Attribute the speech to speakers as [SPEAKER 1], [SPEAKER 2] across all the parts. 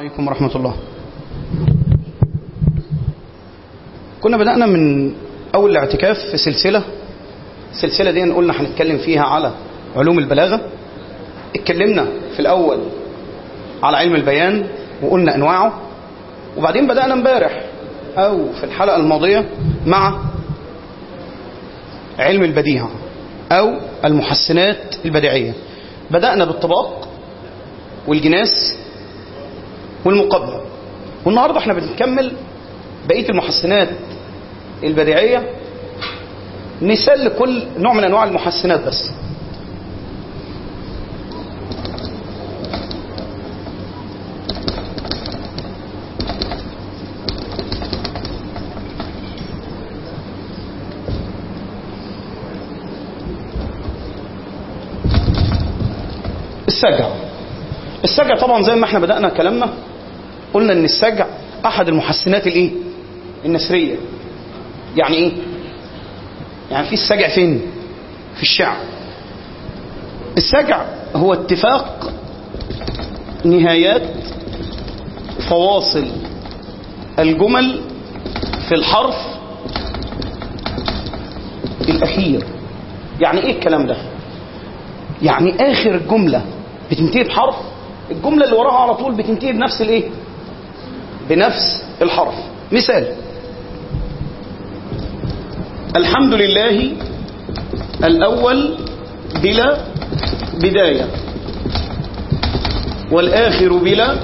[SPEAKER 1] عليكم ورحمة الله كنا بدأنا من أول الاعتكاف في سلسلة السلسلة دي قلنا هنتكلم فيها على علوم البلاغة اتكلمنا في الأول على علم البيان وقلنا أنواعه وبعدين بدأنا امبارح أو في الحلقة الماضية مع علم البديهة أو المحسنات البديعية بدأنا بالطباق والجناس والمقابلة والنهاردة احنا بنكمل بقية المحسنات البديعية مثال لكل نوع من أنواع المحسنات بس السجع السجع طبعا زي ما احنا بدأنا كلامنا قلنا ان السجع احد المحسنات الايه النسرية يعني ايه يعني في السجع فين في الشعر السجع هو اتفاق نهايات فواصل الجمل في الحرف الاخير يعني ايه الكلام ده يعني اخر الجمله بتنتهي بحرف الجمله اللي وراها على طول بتنتهي بنفس الايه بنفس الحرف مثال الحمد لله الاول بلا بدايه والاخر بلا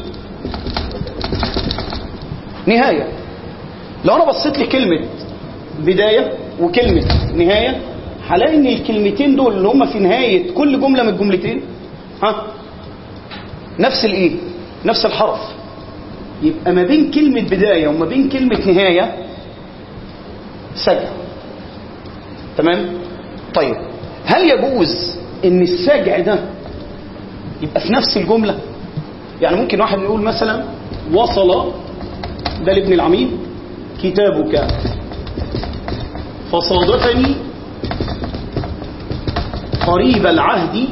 [SPEAKER 1] نهايه لو انا بصيت لكلمه بدايه وكلمه نهايه هلاقي ان الكلمتين دول اللي هم في نهايه كل جمله من الجملتين ها نفس الايه نفس الحرف يبقى ما بين كلمه بدايه وما بين كلمه نهايه سجع تمام طيب هل يجوز ان السجع ده يبقى في نفس الجمله يعني ممكن واحد يقول مثلا وصل ده لابن العميد كتابك فصادفني قريب العهد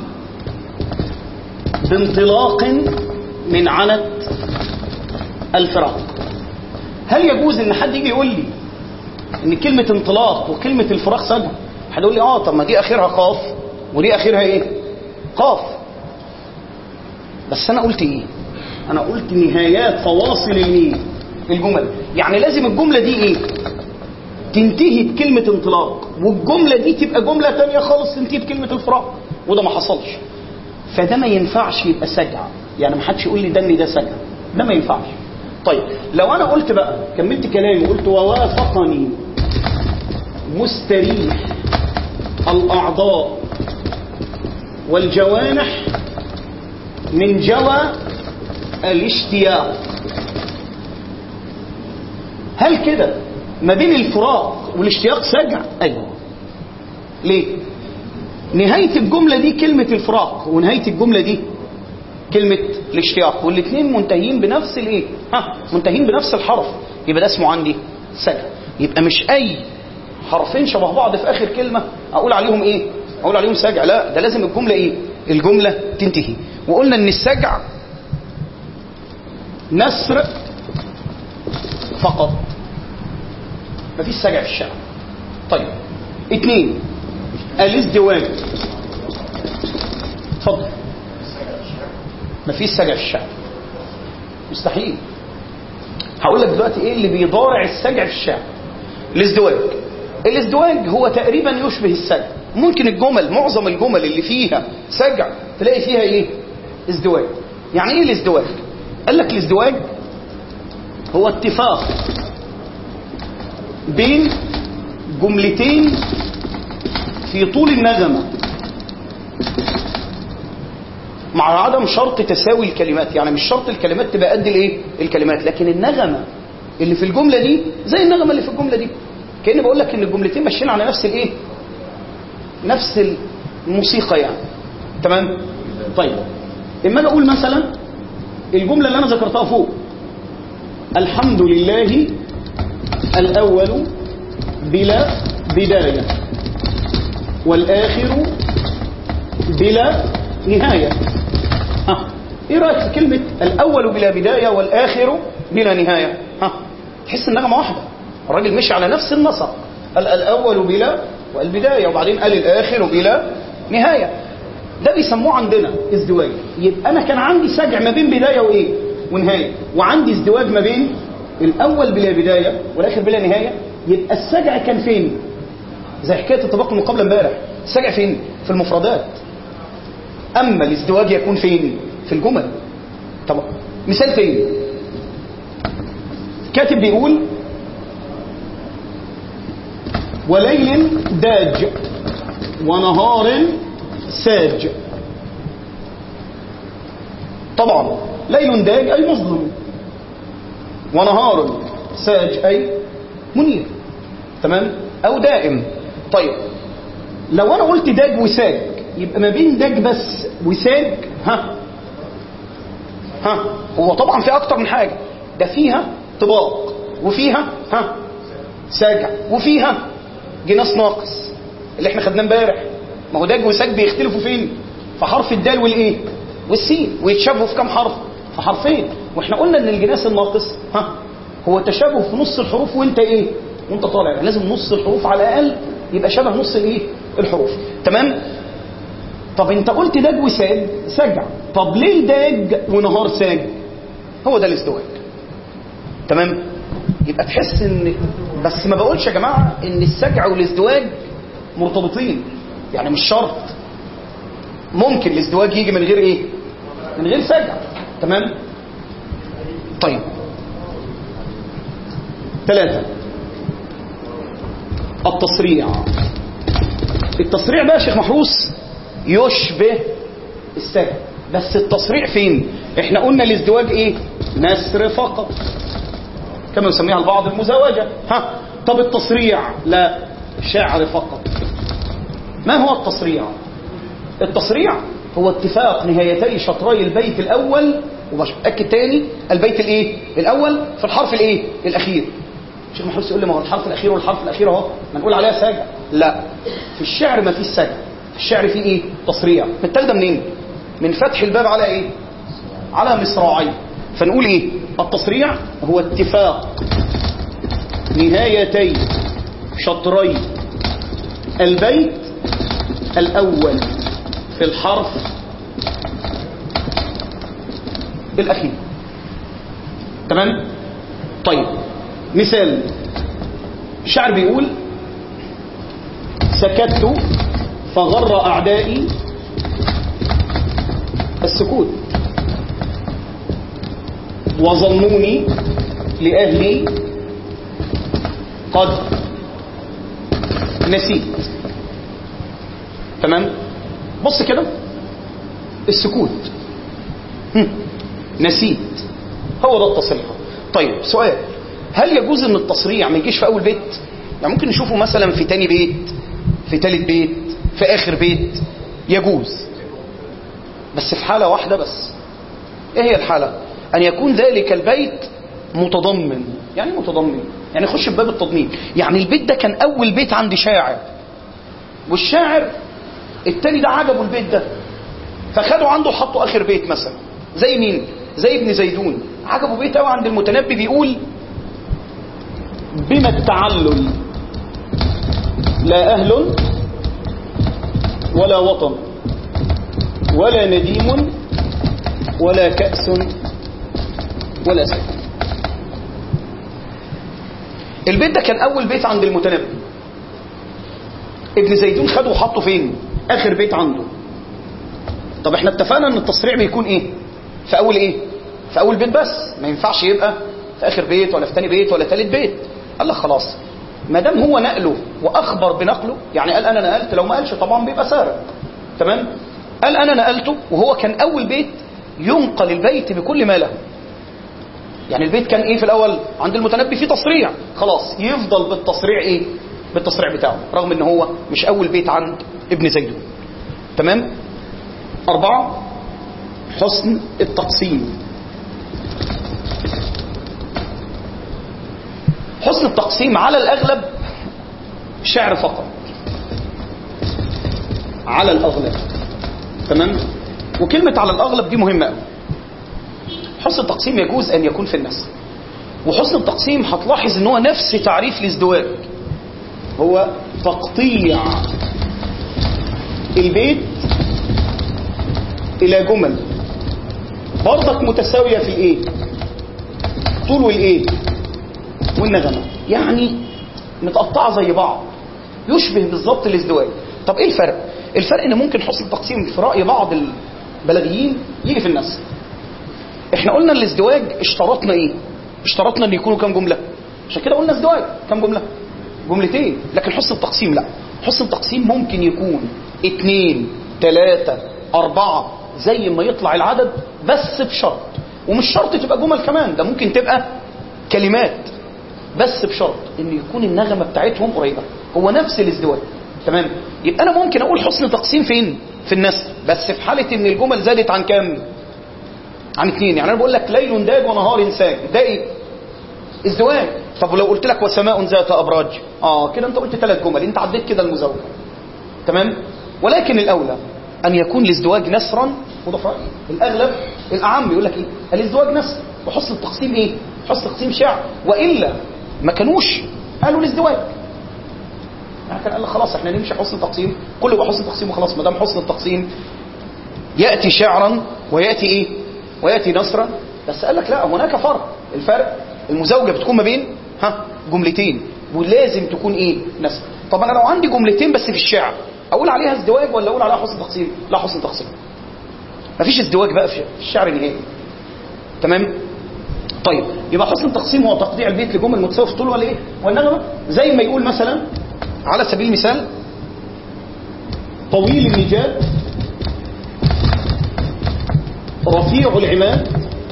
[SPEAKER 1] بانطلاق من عنت الفراق هل يجوز ان حد يجي يقول لي ان كلمة انطلاق وكلمة الفراق سجع حد يقول لي اه طب ما دي اخرها قاف ودي اخرها ايه قاف بس انا قلت ايه انا قلت نهايات فواصل الايه الجمل يعني لازم الجملة دي ايه تنتهي بكلمة انطلاق والجملة دي تبقى جملة تانية خالص تنتهي بكلمة الفراق وده ما حصلش فده ما ينفعش يبقى سجع يعني ما حدش يقول لي ده ان ده سجع ده ما ينفعش طيب لو انا قلت بقى كملت كلامي قلت ووافقني مستريح الاعضاء والجوانح من جوى الاشتياق هل كده ما بين الفراق والاشتياق سجع ايوه ليه نهاية الجملة دي كلمة الفراق ونهاية الجملة دي كلمة الاشتياق والاثنين منتهين بنفس الايه ها منتهين بنفس الحرف يبقى ده اسمه عندي سجع يبقى مش اي حرفين شبه بعض في اخر كلمة اقول عليهم ايه اقول عليهم سجع لا ده لازم الجملة ايه الجملة تنتهي وقلنا ان السجع نسر فقط مفيش سجع في الشعر طيب اتنين الازدواج اتفضل مفيش سجع في الشعر مستحيل هقول لك دلوقتي ايه اللي بيضارع السجع في الشعر الازدواج الازدواج هو تقريبا يشبه السجع ممكن الجمل معظم الجمل اللي فيها سجع تلاقي فيها ايه ازدواج يعني ايه الازدواج قال لك الازدواج هو اتفاق بين جملتين في طول النغمة مع عدم شرط تساوي الكلمات يعني مش شرط الكلمات تبقى قد الايه الكلمات لكن النغمة اللي في الجملة دي زي النغمة اللي في الجملة دي كأني بقول لك ان الجملتين ماشيين على نفس الايه نفس الموسيقى يعني تمام طيب اما اجي اقول مثلا الجملة اللي انا ذكرتها فوق الحمد لله الاول بلا بداية والآخر بلا نهاية ها ايه رايك في كلمه الاول بلا بدايه والاخر بلا نهايه ها تحس النغمه واحده الراجل مشي على نفس النسق قال الاول بلا والبدايه وبعدين قال الاخر بلا نهايه ده بيسموه عندنا ازدواج يبقى انا كان عندي سجع ما بين بدايه وايه ونهايه وعندي ازدواج ما بين الاول بلا بدايه والاخر بلا نهايه يبقى السجع كان فين زي حكايه الطبق المقابله امبارح السجع فين في المفردات اما الازدواج يكون فين في الجمل طب مثال تاني كاتب بيقول وليل داج ونهار ساج طبعا ليل داج أي مظلم ونهار ساج أي منير تمام أو دائم طيب لو أنا قلت داج وساج يبقى ما بين داج بس وساج ها ها هو طبعا في أكتر من حاجة ده فيها طباق وفيها ها ساجع وفيها جناس ناقص اللي احنا خدناه امبارح ما هو داج وساج بيختلفوا فين في حرف الدال والايه والسين ويتشابهوا في كام حرف في حرفين واحنا قلنا ان الجناس الناقص ها هو تشابه في نص الحروف وانت ايه وانت طالع يعني لازم نص الحروف على الاقل يبقى شبه نص الايه الحروف تمام طب انت قلت داج وساج سجع طب ليه داج ونهار ساج هو ده الازدواج تمام يبقى تحس ان بس ما بقولش يا جماعه ان السجع والازدواج مرتبطين يعني مش شرط ممكن الازدواج يجي من غير ايه من غير سجع تمام طيب ثلاثة التصريع التصريع بقى يا شيخ محروس يشبه السجع بس التصريع فين احنا قلنا الازدواج ايه نسر فقط كما يسميها البعض المزاوجة ها طب التصريع لا شعر فقط ما هو التصريع التصريع هو اتفاق نهايتي شطري البيت الاول وبأكد تاني البيت الايه الاول في الحرف الايه الاخير شيخ محروس يقول لي ما هو الحرف الاخير والحرف الاخير اهو ما نقول عليها سجع لا في الشعر ما فيش سجع في الشعر فيه ايه تصريع بالتالي ده منين من فتح الباب على ايه على مصراعي فنقول ايه التصريع هو اتفاق نهايتي شطري البيت الاول في الحرف الاخير تمام طيب مثال الشعر بيقول سكت فغر اعدائي السكوت وظنوني لأهلي قد نسيت تمام بص كده السكوت هم. نسيت هو ده التصريع طيب سؤال هل يجوز ان التصريع ما يجيش في اول بيت يعني ممكن نشوفه مثلا في تاني بيت في تالت بيت في اخر بيت يجوز بس في حالة واحدة بس ايه هي الحالة ان يكون ذلك البيت متضمن يعني متضمن يعني يخش في باب التضمين يعني البيت ده كان اول بيت عند شاعر والشاعر التاني ده عجبه البيت ده فخدوا عنده حطوا اخر بيت مثلا زي مين زي ابن زيدون عجبه بيت قوي عند المتنبي بيقول بما التعلل لا اهل ولا وطن ولا نديم ولا كأس ولا سيف البيت ده كان اول بيت عند المتنبي ابن زيدون خده وحطه فين اخر بيت عنده طب احنا اتفقنا ان التصريع بيكون ايه في اول ايه في اول بيت بس ما ينفعش يبقى في اخر بيت ولا في تاني بيت ولا تالت بيت قال لك خلاص ما دام هو نقله واخبر بنقله يعني قال انا نقلت لو ما قالش طبعا بيبقى سارق تمام قال انا نقلته وهو كان اول بيت ينقل البيت بكل ما له يعني البيت كان ايه في الاول عند المتنبي فيه تصريع خلاص يفضل بالتصريع ايه بالتصريع بتاعه رغم ان هو مش اول بيت عند ابن زيدون تمام اربعة حسن التقسيم حسن التقسيم على الاغلب شعر فقط على الاغلب تمام وكلمة على الاغلب دي مهمة قوي حسن التقسيم يجوز ان يكون في النسل وحسن التقسيم هتلاحظ ان هو نفس تعريف الازدواج هو تقطيع البيت الى جمل برضك متساويه في الايه طول والايه والنغمه يعني متقطعه زي بعض يشبه بالظبط الازدواج طب ايه الفرق الفرق ان ممكن حسن التقسيم في راي بعض البلاغيين يجي في النسل احنا قلنا الازدواج اشترطنا ايه اشترطنا ان يكونوا كام جمله عشان كده قلنا ازدواج كام جمله جملتين لكن حسن التقسيم لا حسن التقسيم ممكن يكون اتنين تلاتة اربعة زي ما يطلع العدد بس بشرط ومش شرط تبقى جمل كمان ده ممكن تبقى كلمات بس بشرط ان يكون النغمة بتاعتهم قريبة هو نفس الازدواج تمام يبقى انا ممكن اقول حسن تقسيم فين في النسل بس في حالة ان الجمل زادت عن كام عن اتنين يعني انا بقول لك ليل داج ونهار ساج ده ايه ازدواج طب ولو قلت لك وسماء ذات ابراج اه كده انت قلت ثلاث جمل انت عديت كده المزوجه تمام ولكن الاولى ان يكون الازدواج نسرا وده في رايي الاغلب الاعم يقول لك ايه الازدواج نسر وحسن التقسيم ايه حسن التقسيم شعر والا ما كانوش قالوا الازدواج يعني كان قال لك خلاص احنا نمشي حسن تقسيم كله يبقى حسن تقسيم وخلاص ما دام حسن التقسيم ياتي شعرا وياتي ايه وياتي نصرا بس قال لك لا هناك فرق الفرق المزاوجه بتكون ما بين ها جملتين ولازم تكون ايه نسر طب انا لو عندي جملتين بس في الشعر اقول عليها ازدواج ولا اقول عليها حسن تقسيم لا حسن تقسيم مفيش ازدواج بقى في الشعر نهائي تمام طيب يبقى حسن التقسيم هو تقطيع البيت لجمل متساويه في الطول ولا ايه والنغمه زي ما يقول مثلا على سبيل المثال طويل النجاد رفيع العماد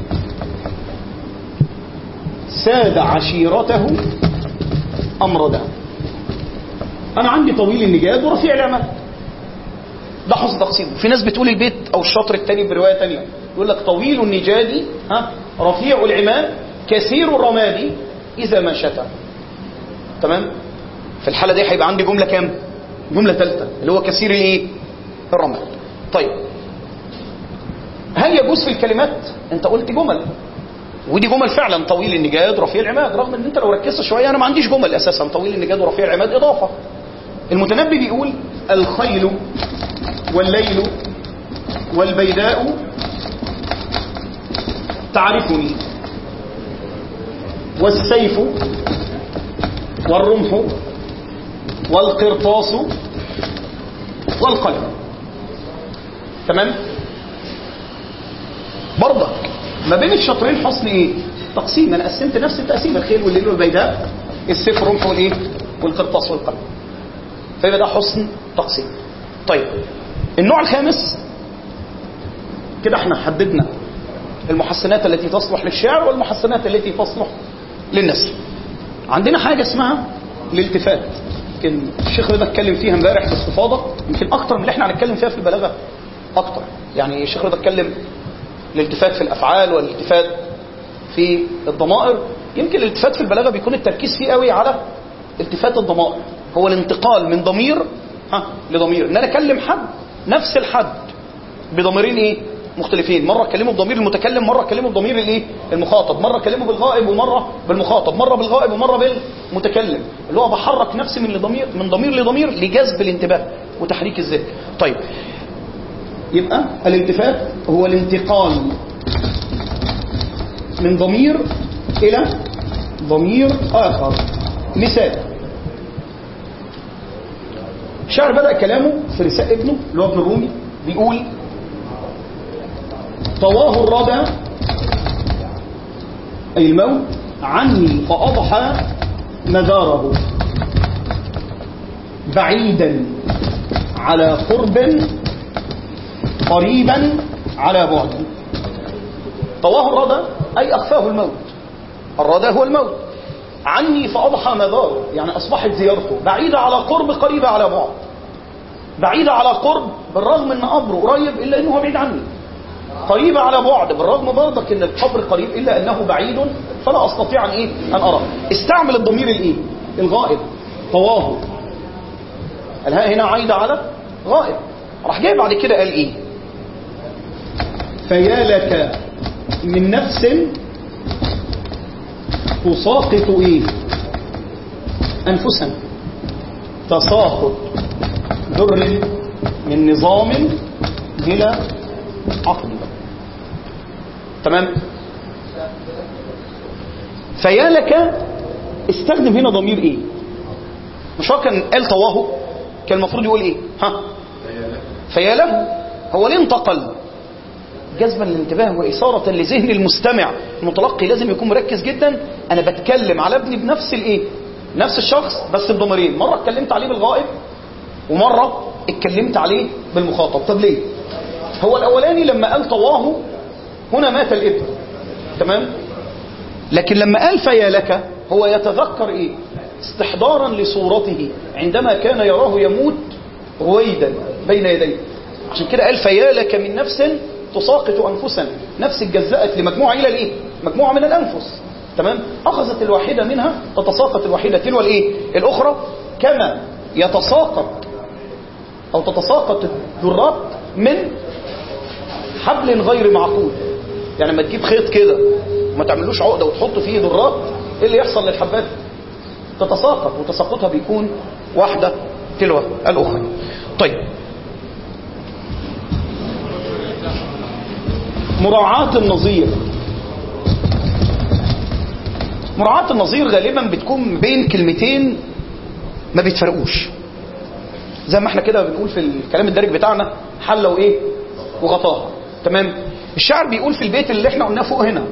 [SPEAKER 1] ساد عشيرته أمردا أنا عندي طويل النجاد ورفيع العماد ده حسن تقسيم في ناس بتقول البيت أو الشطر الثاني برواية ثانيه يقول لك طويل النجاد ها رفيع العماد كثير الرماد إذا ما شتى تمام في الحالة دي هيبقى عندي جملة كام جملة ثالثة اللي هو كثير الايه الرماد طيب هل يجوز في الكلمات انت قلت جمل ودي جمل فعلا طويل النجاد رفيع العماد رغم ان انت لو ركزت شويه انا ما عنديش جمل اساسا طويل النجاد ورفيع العماد اضافه المتنبي بيقول الخيل والليل والبيداء تعرفني والسيف والرمح والقرطاس والقلم تمام برضك ما بين الشطرين حسن ايه تقسيم انا قسمت نفس التقسيم الخيل والليل والبيداء السيف والرمح والايه والقرطاس والقلم فيبقى ده حسن تقسيم طيب النوع الخامس كده احنا حددنا المحسنات التي تصلح للشعر والمحسنات التي تصلح للنثر عندنا حاجة اسمها الالتفات يمكن الشيخ رضا اتكلم فيها امبارح باستفاضة يمكن اكتر من اللي احنا هنتكلم فيها في البلاغة اكتر يعني الشيخ رضا اتكلم الالتفات في الافعال والالتفات في الضمائر يمكن الالتفات في البلاغة بيكون التركيز فيه قوي على التفات الضمائر هو الانتقال من ضمير ها لضمير ان انا اكلم حد نفس الحد بضميرين ايه مختلفين مره اكلمه بضمير المتكلم مره اكلمه بضمير الايه المخاطب مره اكلمه بالغائب ومره بالمخاطب مره بالغائب ومره بالمتكلم اللي هو بحرك نفسي من لضمير من ضمير لضمير لجذب الانتباه وتحريك الذهن طيب يبقى الالتفات هو الانتقال من ضمير الى ضمير اخر مثال الشاعر بدأ كلامه في رساء ابنه اللي هو ابن الرومي بيقول طواه الردى أي الموت عني فأضحى مداره بعيدا على قرب قريبا على بعد طواه الردى أي أخفاه الموت الردى هو الموت عني فأضحى مداره يعني أصبحت زيارته بعيدة على قرب قريبة على بعد بعيدة على قرب بالرغم ان قبره قريب إلا أنه بعيد عني قريبة على بعد بالرغم برضك ان القبر قريب إلا أنه بعيد فلا أستطيع أن, إيه؟ أن أرى استعمل الضمير الإيه؟ الغائب طواه الهاء هنا عايدة على غائب راح جاي بعد كده قال إيه فيا لك من نفس تساقط ايه انفسا تساقط در من نظام الى عقل تمام فيا لك استخدم هنا ضمير ايه مش هو كان قال طواه كان المفروض يقول ايه ها فيا له هو ليه انتقل جذبا للانتباه وإثارة لذهن المستمع المتلقي لازم يكون مركز جدا أنا بتكلم على ابني بنفس الإيه نفس الشخص بس بضميرين مرة اتكلمت عليه بالغائب ومرة اتكلمت عليه بالمخاطب طب ليه هو الأولاني لما قال طواه هنا مات الابن تمام لكن لما قال فيا لك هو يتذكر ايه استحضارا لصورته عندما كان يراه يموت رويدا بين يديه عشان كده قال فيا لك من نفس تساقط انفسا نفس اتجزأت لمجموعه الى الايه مجموعه من الانفس تمام اخذت الواحده منها تتساقط الواحده تلو الايه الاخرى كما يتساقط او تتساقط الذرات من حبل غير معقول يعني لما تجيب خيط كده وما تعملوش عقده وتحط فيه ذرات ايه اللي يحصل للحبات تتساقط وتساقطها بيكون واحده تلو الاخرى طيب مراعاة النظير مراعاة النظير غالبا بتكون بين كلمتين ما بيتفرقوش زي ما احنا كده بنقول في الكلام الدارج بتاعنا حله وايه وغطاها تمام الشاعر بيقول في البيت اللي احنا قلناه فوق هنا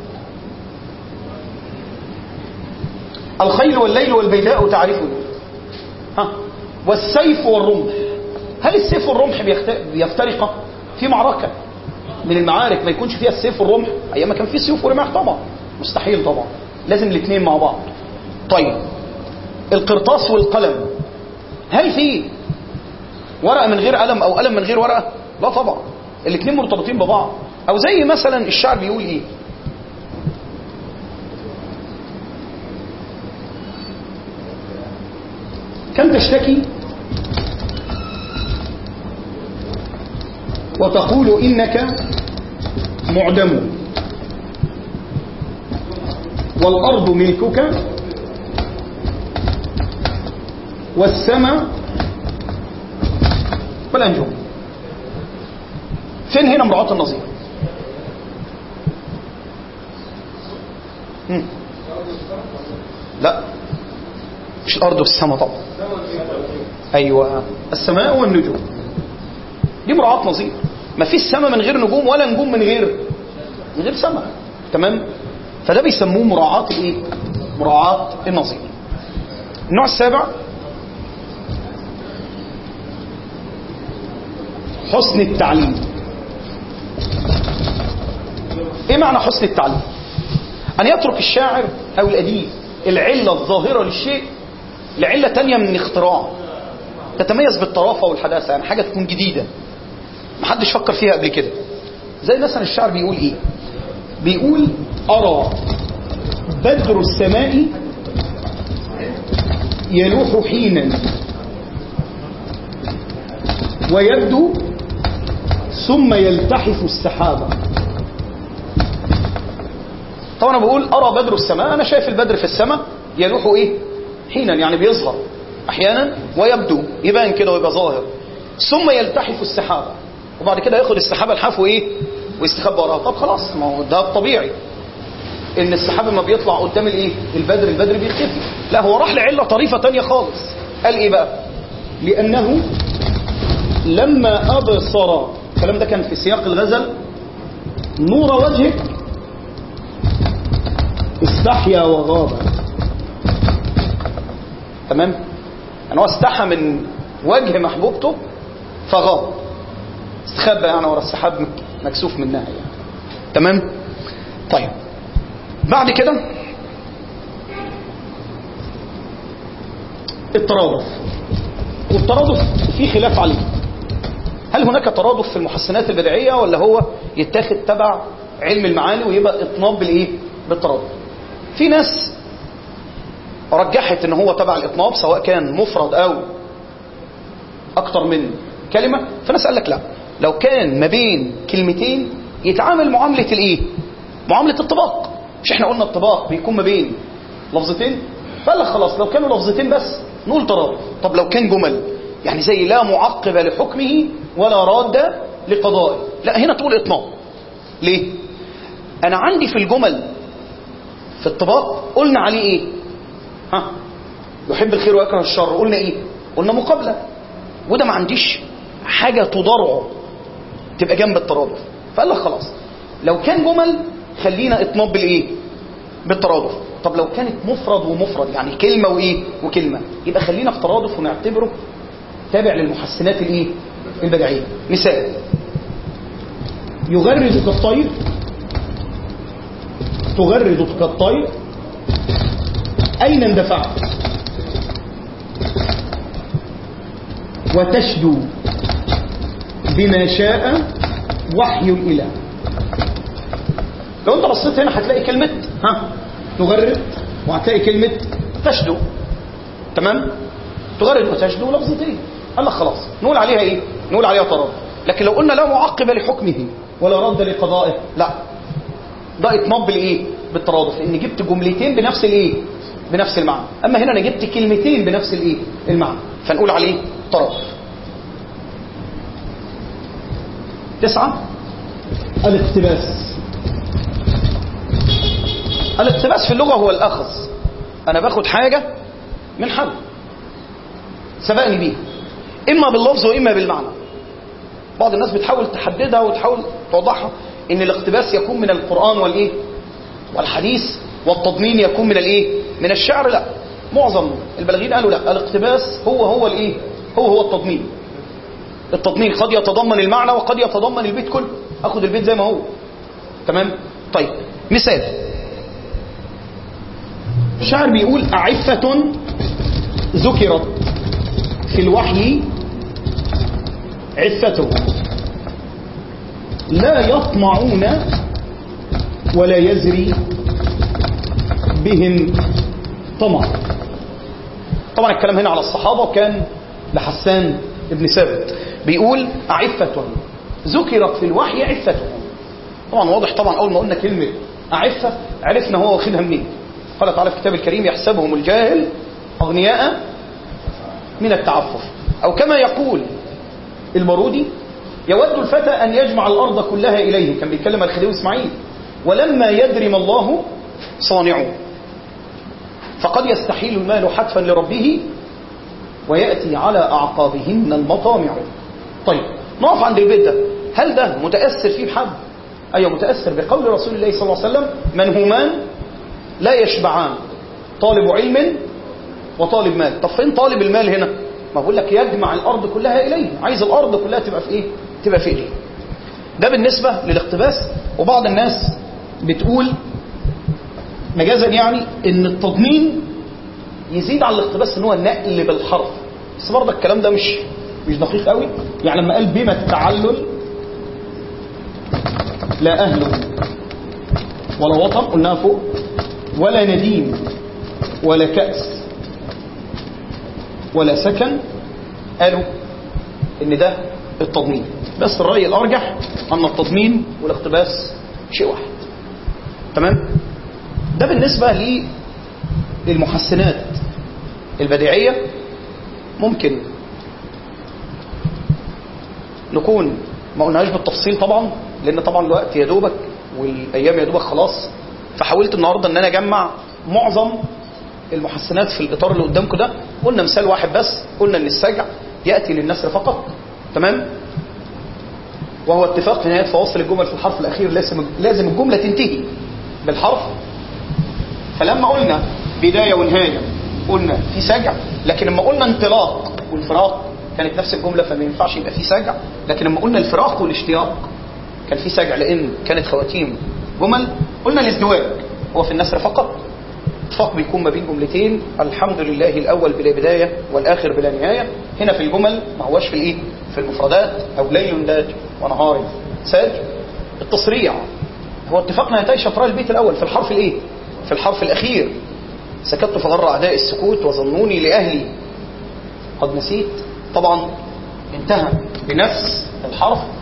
[SPEAKER 1] الخيل والليل والبيداء تعرفني ها والسيف والرمح هل السيف والرمح بيخت- بيفترقا في معركة من المعارك ما يكونش فيها السيف والرمح ايام ما كان في سيوف ورماح طبعا مستحيل طبعا لازم الاثنين مع بعض طيب القرطاس والقلم هل في ورقة من غير قلم او قلم من غير ورقة لا طبعا الاثنين مرتبطين ببعض او زي مثلا الشعر بيقول ايه كم تشتكي وتقول إنك معدم والأرض ملكك والسماء والأنجم فين هنا مراعاة النظير مم. لا مش الأرض والسماء طبعا أيوة السماء والنجوم دي مراعاة نظير ما فيش سماء من غير نجوم ولا نجوم من غير من غير سماء تمام فده بيسموه مراعاة الايه مراعاة النظير النوع السابع حسن التعليم ايه معنى حسن التعليم ان يترك الشاعر او الاديب العلة الظاهرة للشيء لعلة تانية من اختراع تتميز بالطرافة والحداثة يعني حاجة تكون جديدة محدش فكر فيها قبل كده زي مثلا الشعر بيقول ايه بيقول ارى بدر السماء يلوح حينا ويبدو ثم يلتحف السحابة طبعا انا بقول ارى بدر السماء انا شايف البدر في السماء يلوح ايه حينا يعني بيظهر احيانا ويبدو يبان كده ويبقى ظاهر ثم يلتحف السحابة وبعد كده ياخد السحابة الحفو ايه ويستخبى وراها طب خلاص ما هو ده الطبيعي ان السحاب ما بيطلع قدام الايه البدر البدر بيختفي لا هو راح لعلة طريفة تانية خالص قال ايه بقى لانه لما ابصر الكلام ده كان في سياق الغزل نور وجهك استحيا وغاب تمام يعني هو استحى من وجه محبوبته فغاب استخبى يعني ورا السحاب مك- مكسوف منها يعني تمام طيب بعد كده الترادف والترادف في خلاف عليه هل هناك ترادف في المحسنات البديعية ولا هو يتاخد تبع علم المعاني ويبقى اطناب بالايه بالترادف في ناس رجحت ان هو تبع الاطناب سواء كان مفرد او اكتر من كلمة فناس قال لك لا لو كان ما بين كلمتين يتعامل معاملة الايه معامله الطباق مش احنا قلنا الطباق بيكون ما بين لفظتين فقال لك خلاص لو كانوا لفظتين بس نقول ترادف طب لو كان جمل يعني زي لا معقب لحكمه ولا راد لقضائه لا هنا تقول اطناب ليه انا عندي في الجمل في الطباق قلنا عليه ايه ها يحب الخير ويكره الشر قلنا ايه قلنا مقابله وده ما عنديش حاجه تضارعه تبقى جنب الترادف فقال لك خلاص لو كان جمل خلينا اطناب بالايه بالترادف طب لو كانت مفرد ومفرد يعني كلمه وايه وكلمه يبقى خلينا في ترادف ونعتبره تابع للمحسنات الايه البديعيه مثال يغرد كالطير تغرد كالطير أين اندفعت وتشدو بما شاء وحي الإله لو انت بصيت هنا هتلاقي كلمة ها تغرد وهتلاقي كلمة تشدو تمام تغرد وتشدو لفظتين قال لك خلاص نقول عليها ايه نقول عليها طراد لكن لو قلنا لا معقب لحكمه ولا رد لقضائه لا ده اطناب بالايه بالترادف لان جبت جملتين بنفس الايه بنفس المعنى اما هنا انا جبت كلمتين بنفس الايه المعنى فنقول عليه ترادف تسعة الاقتباس الاقتباس في اللغة هو الأخذ أنا باخد حاجة من حد سبقني بيها إما باللفظ وإما بالمعنى بعض الناس بتحاول تحددها وتحاول توضحها إن الاقتباس يكون من القرآن والإيه والحديث والتضمين يكون من الإيه من الشعر لا معظم البلاغيين قالوا لا الاقتباس هو هو الإيه هو هو التضمين التضمين قد يتضمن المعنى وقد يتضمن البيت كله اخد البيت زي ما هو تمام طيب مثال الشاعر بيقول أعفة ذكرت في الوحي عفته لا يطمعون ولا يزري بهم طمع طبعا الكلام هنا على الصحابة وكان لحسان ابن ثابت بيقول أعفة ذكرت في الوحي عفتهم طبعا واضح طبعا أول ما قلنا كلمة أعفة عرفنا هو واخدها منين قال تعالى في الكتاب الكريم يحسبهم الجاهل أغنياء من التعفف أو كما يقول المرودي يود الفتى أن يجمع الأرض كلها إليه كان بيتكلم الخديوي إسماعيل ولما يدري ما الله صانعه فقد يستحيل المال حتفا لربه ويأتي على أعقابهن المطامع طيب نقف عند البيت ده هل ده متأثر فيه بحد أيوة متأثر بقول رسول الله صلى الله عليه وسلم منهومان لا يشبعان طالب علم وطالب مال طب فين طالب المال هنا ما بقول لك يجمع الأرض كلها إليه عايز الأرض كلها تبقى في إيه تبقى في إيديه ده بالنسبة للاقتباس وبعض الناس بتقول مجازا يعني ان التضمين يزيد على الاقتباس ان هو النقل بالحرف بس برضه الكلام ده مش مش دقيق قوي يعني لما قال بما التعلل لا اهل ولا وطن قلناها فوق ولا نديم ولا كأس ولا سكن قالوا ان ده التضمين بس الرأي الأرجح أن التضمين والاقتباس شيء واحد تمام ده بالنسبة للمحسنات البديعية ممكن نكون ما قلناهاش بالتفصيل طبعا لان طبعا الوقت يا دوبك والايام يا دوبك خلاص فحاولت النهارده ان انا اجمع معظم المحسنات في الاطار اللي قدامكم ده قلنا مثال واحد بس قلنا ان السجع ياتي للنسر فقط تمام وهو اتفاق في نهايه فواصل الجمل في الحرف الاخير لازم لازم الجمله تنتهي بالحرف فلما قلنا بدايه ونهايه قلنا في سجع لكن لما قلنا انطلاق والفراق كانت نفس الجمله فما ينفعش يبقى في سجع لكن لما قلنا الفراق والاشتياق كان في سجع لان كانت خواتيم جمل قلنا الازدواج هو في النسر فقط اتفاق بيكون ما بين جملتين الحمد لله الاول بلا بدايه والاخر بلا نهايه هنا في الجمل ما هوش في الايه في المفردات او ليل داج ونهار ساج التصريع هو اتفاقنا نتائج شطراء البيت الاول في الحرف الايه في الحرف الاخير سكت فغر اعداء السكوت وظنوني لاهلي قد نسيت طبعا انتهى بنفس الحرف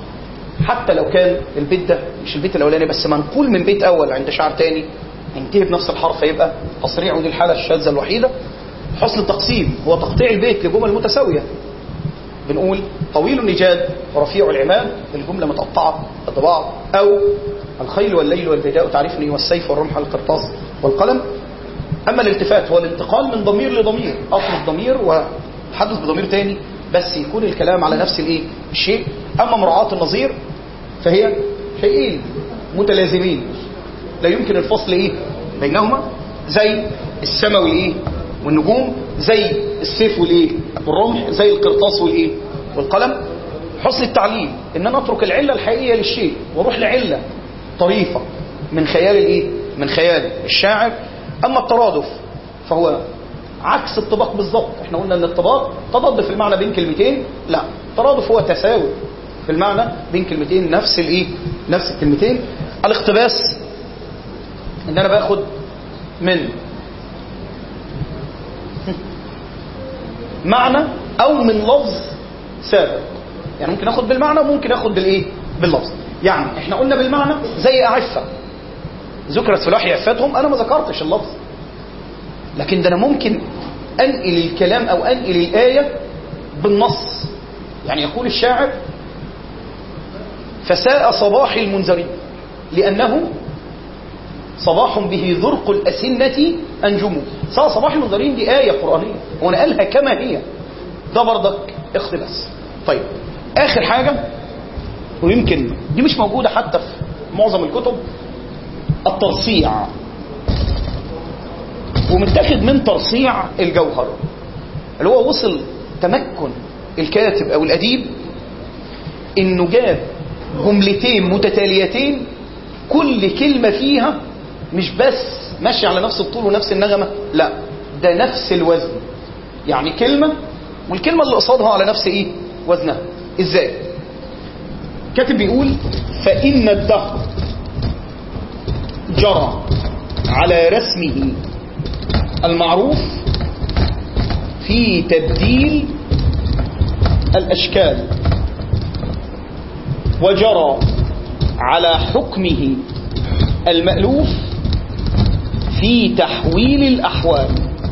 [SPEAKER 1] حتى لو كان البيت ده مش البيت الاولاني بس منقول من بيت اول عند شعر تاني ينتهي بنفس الحرف يبقى تصريع ودي الحاله الشاذه الوحيده حسن التقسيم هو تقطيع البيت لجمل متساويه بنقول طويل النجاد ورفيع العماد الجمله متقطعه ببعض او الخيل والليل والبداء تعرفني والسيف والرمح والقرطاس والقلم اما الالتفات هو الانتقال من ضمير لضمير اصل ضمير وحدث بضمير تاني بس يكون الكلام على نفس الايه الشيء اما مراعاه النظير فهي شيئين متلازمين لا يمكن الفصل ايه بينهما زي السماء والايه والنجوم زي السيف والايه والرمح زي القرطاس والايه والقلم حسن التعليل ان انا اترك العله الحقيقيه للشيء واروح لعله طريفه من خيال الايه من خيال الشاعر اما الترادف فهو عكس الطباق بالظبط احنا قلنا ان الطباق تضاد في المعنى بين كلمتين لا الترادف هو تساوي في المعنى بين كلمتين نفس الايه نفس الكلمتين الاقتباس ان انا باخد من معنى او من لفظ سابق يعني ممكن اخد بالمعنى وممكن اخد بالايه باللفظ يعني احنا قلنا بالمعنى زي اعفه ذكرت في الوحي عفتهم انا ما ذكرتش اللفظ لكن ده انا ممكن انقل الكلام او انقل الايه بالنص يعني يقول الشاعر فساء صباح المنذرين لانه صباح به ذرق الأسنة أنجمه ساء صباح المنذرين دي آية قرآنية ونقلها كما هي ده برضك اقتباس طيب آخر حاجة ويمكن دي مش موجودة حتى في معظم الكتب الترصيع ومتاخد من ترصيع الجوهر اللي هو وصل تمكن الكاتب أو الأديب إنه جاب جملتين متتاليتين كل كلمة فيها مش بس ماشي على نفس الطول ونفس النغمة لا ده نفس الوزن يعني كلمة والكلمة اللي قصادها على نفس ايه وزنها ازاي كاتب بيقول فإن الدهر جرى على رسمه المعروف في تبديل الأشكال وجرى على حكمه المألوف في تحويل الأحوال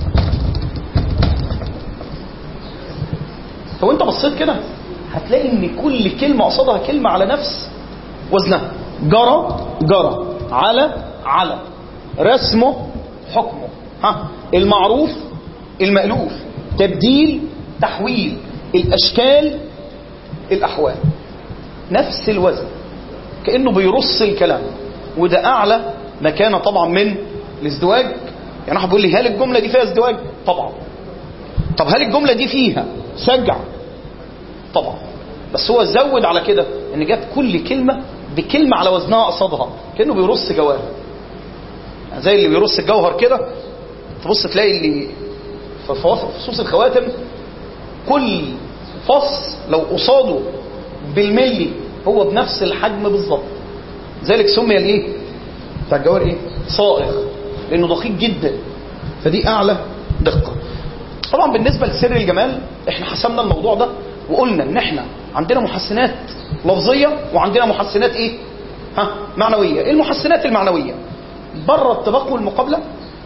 [SPEAKER 1] لو انت بصيت كده هتلاقي ان كل كلمة قصادها كلمة على نفس وزنها جرى جرى على على رسمه حكمه ها المعروف المألوف تبديل تحويل الأشكال الأحوال نفس الوزن كأنه بيرص الكلام وده أعلى مكانة طبعا من الازدواج يعني واحد بيقول لي هل الجملة دي فيها ازدواج طبعا طب هل الجملة دي فيها سجع طبعا بس هو زود على كده ان جاب كل كلمة بكلمة على وزنها قصادها كأنه بيرص جواهر يعني زي اللي بيرص الجوهر كده تبص تلاقي اللي في فصوص الخواتم كل فص لو قصاده بالملي هو بنفس الحجم بالظبط ذلك سمي الايه بتاع الجوهر ايه صائغ لانه دقيق جدا فدي اعلى دقه طبعا بالنسبه لسر الجمال احنا حسمنا الموضوع ده وقلنا ان احنا عندنا محسنات لفظيه وعندنا محسنات ايه ها معنويه ايه المحسنات المعنويه بره الطباق والمقابله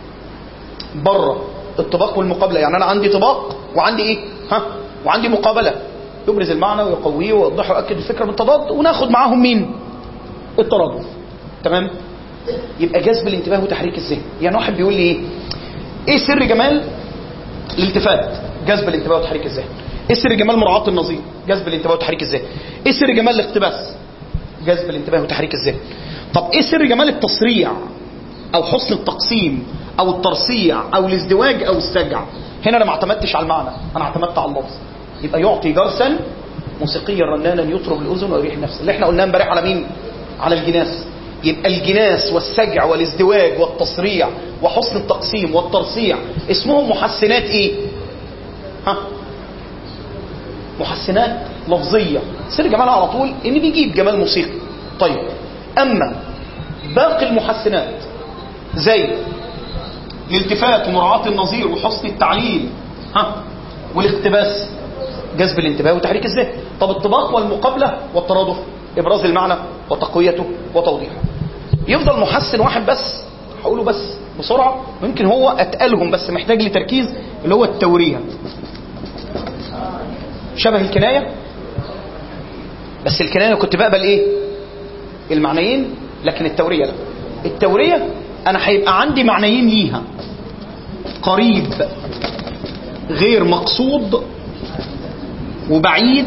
[SPEAKER 1] بره الطباق والمقابله يعني انا عندي طباق وعندي ايه ها وعندي مقابله يبرز المعنى ويقويه ويوضحه ويؤكد الفكره بالتضاد وناخد معاهم مين الترادف تمام يبقى جذب الانتباه وتحريك الذهن يعني واحد بيقول لي ايه ايه سر جمال الالتفات جذب الانتباه وتحريك الذهن ايه سر جمال مراعاه النظير جذب الانتباه وتحريك الذهن ايه سر جمال الاقتباس جذب الانتباه وتحريك الذهن طب ايه سر جمال التصريع او حسن التقسيم او الترصيع او الازدواج او السجع هنا انا ما اعتمدتش على المعنى انا اعتمدت على اللفظ يبقى يعطي جرسا موسيقيا رنانا يطرب الاذن ويريح النفس اللي احنا قلناه امبارح على مين على الجناس يبقى الجناس والسجع والازدواج والتصريع وحسن التقسيم والترصيع اسمهم محسنات ايه ها محسنات لفظيه سر جمالها على طول ان بيجيب جمال موسيقي طيب اما باقي المحسنات زي الالتفات ومراعاه النظير وحسن التعليل ها والاقتباس جذب الانتباه وتحريك الذهن طب الطباق والمقابله والترادف ابراز المعنى وتقويته وتوضيحه يفضل محسن واحد بس هقوله بس بسرعه ويمكن هو اتقلهم بس محتاج لتركيز اللي هو التوريه شبه الكنايه بس الكنايه كنت بقبل ايه المعنيين لكن التوريه لا التوريه انا هيبقى عندي معنيين ليها قريب غير مقصود وبعيد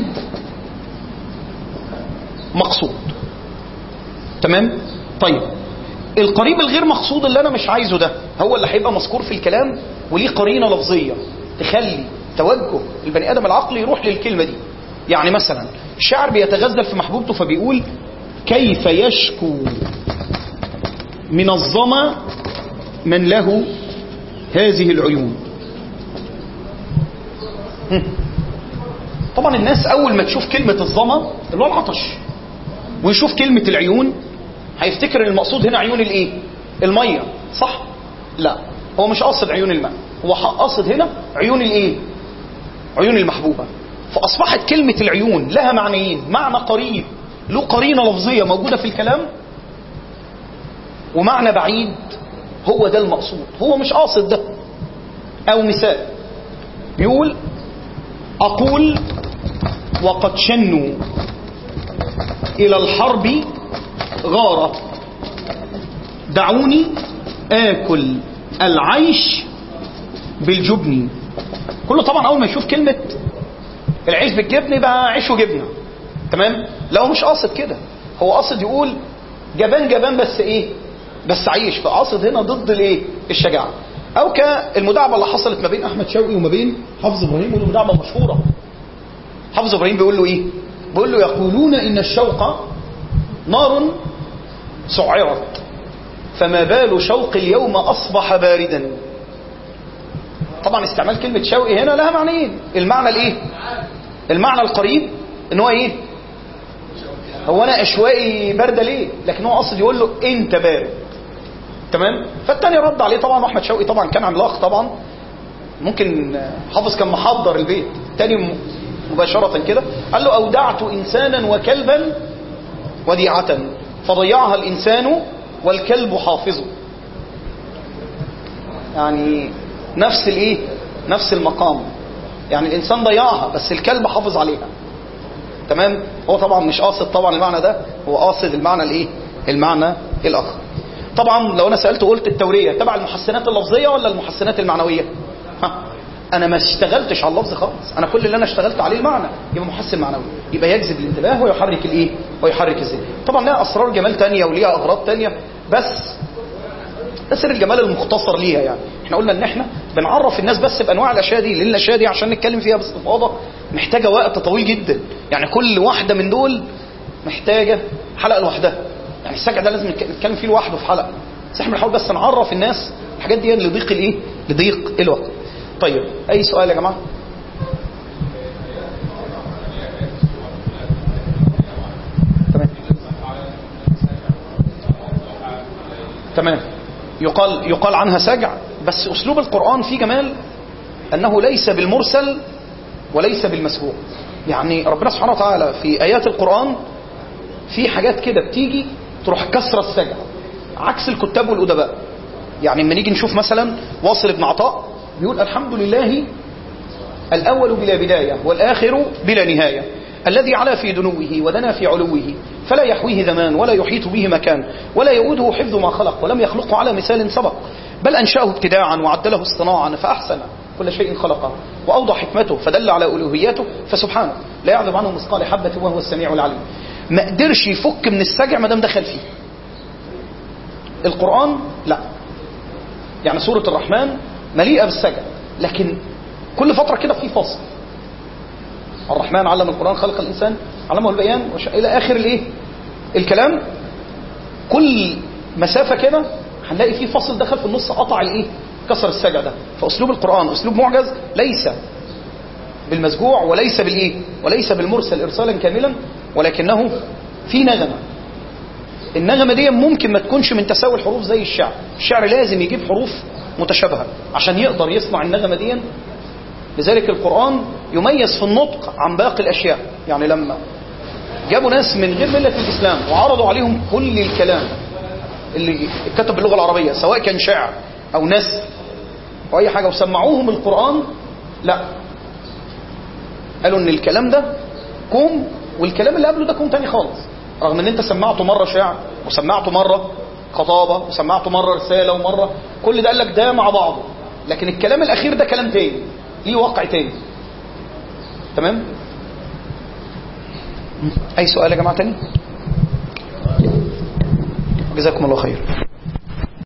[SPEAKER 1] مقصود تمام طيب القريب الغير مقصود اللي انا مش عايزه ده هو اللي هيبقى مذكور في الكلام وليه قرينه لفظيه تخلي توجه البني ادم العقلي يروح للكلمه دي يعني مثلا الشاعر بيتغزل في محبوبته فبيقول كيف يشكو من الظما من له هذه العيون هم. طبعا الناس اول ما تشوف كلمه الظما اللي هو العطش ويشوف كلمه العيون هيفتكر ان المقصود هنا عيون الايه الميه صح لا هو مش قاصد عيون الماء هو قاصد هنا عيون الايه عيون المحبوبه فاصبحت كلمه العيون لها معنيين معنى قريب له قرينه لفظيه موجوده في الكلام ومعنى بعيد هو ده المقصود هو مش قاصد ده او مثال بيقول اقول وقد شنوا الى الحرب غارة دعوني آكل العيش بالجبن كله طبعا أول ما يشوف كلمة العيش بالجبن يبقى عيش وجبنة تمام لا هو مش قاصد كده هو قاصد يقول جبان جبان بس ايه بس عيش فقاصد هنا ضد الايه الشجاعة او كالمداعبة اللي حصلت ما بين احمد شوقي وما بين حافظ ابراهيم ودي مداعبة مشهورة حافظ ابراهيم بيقول له ايه بيقول له يقولون ان الشوق نار سعرت فما بال شوق اليوم أصبح باردا طبعا استعمال كلمة شوقي هنا لها معنيين المعنى الايه المعنى القريب ان هو ايه هو انا اشوائي باردة ليه لكن هو قصد يقول له انت بارد تمام فالتاني رد عليه طبعا واحمد شوقي طبعا كان عملاق طبعا ممكن حافظ كان محضر البيت تاني مباشرة كده قال له أودعت إنسانا وكلبا وديعة فضيعها الإنسان والكلب حافظه يعني نفس الايه نفس المقام يعني الإنسان ضيعها بس الكلب حافظ عليها تمام هو طبعا مش قاصد طبعا المعنى ده هو قاصد المعنى الايه المعنى الآخر طبعا لو انا سألت قلت التورية تبع المحسنات اللفظية ولا المحسنات المعنوية ها انا ما اشتغلتش على اللفظ خالص انا كل اللي انا اشتغلت عليه المعنى يبقى محسن معنوي يبقى يجذب الانتباه ويحرك الايه ويحرك الذهن طبعا لها اسرار جمال تانية وليها اغراض تانية بس ده سر الجمال المختصر ليها يعني احنا قلنا ان احنا بنعرف الناس بس بانواع الاشياء دي لان الاشياء دي عشان نتكلم فيها باستفاضه محتاجه وقت طويل جدا يعني كل واحده من دول محتاجه حلقه لوحدها يعني السجع ده لازم نتكلم فيه لوحده في حلقه بس احنا بنحاول بس نعرف الناس الحاجات دي لضيق الايه لضيق الوقت طيب اي سؤال يا جماعه تمام تمام يقال يقال عنها سجع بس اسلوب القران فيه جمال انه ليس بالمرسل وليس بالمسبوق يعني ربنا سبحانه وتعالى في ايات القران في حاجات كده بتيجي تروح كسره السجع عكس الكتاب والادباء يعني لما نيجي نشوف مثلا واصل ابن عطاء بيقول الحمد لله الأول بلا بداية والآخر بلا نهاية الذي علا في دنوه ودنا في علوه فلا يحويه زمان ولا يحيط به مكان ولا يؤوده حفظ ما خلق ولم يخلقه على مثال سبق بل أنشأه ابتداعا وعدله اصطناعا فأحسن كل شيء خلقه وأوضى حكمته فدل على ألوهيته فسبحانه لا يعذب عنه مثقال حبة وهو السميع العليم ما قدرش يفك من السجع ما دام دخل فيه القرآن لا يعني سورة الرحمن مليئة بالسجع لكن كل فترة كده في فصل الرحمن علم القرآن خلق الإنسان علمه البيان وش... إلى آخر الإيه الكلام كل مسافة كده هنلاقي في فصل دخل في النص قطع الإيه كسر السجع ده فأسلوب القرآن أسلوب معجز ليس بالمسجوع وليس بالإيه وليس بالمرسل إرسالا كاملا ولكنه في نغمة النغمة دي ممكن ما تكونش من تساوي الحروف زي الشعر الشعر لازم يجيب حروف متشابهة عشان يقدر يصنع النغمة دي لذلك القرآن يميز في النطق عن باقي الأشياء يعني لما جابوا ناس من غير مله الاسلام وعرضوا عليهم كل الكلام اللي اتكتب باللغه العربيه سواء كان شعر او نثر او اي حاجه وسمعوهم القران لا قالوا ان الكلام ده كوم والكلام اللي قبله ده كوم تاني خالص رغم ان انت سمعته مره شعر وسمعته مره خطابه وسمعته مره رساله ومره كل ده قال لك ده مع بعضه لكن الكلام الاخير ده كلام تاني ليه واقع تاني تمام اي سؤال يا جماعه تاني جزاكم الله خير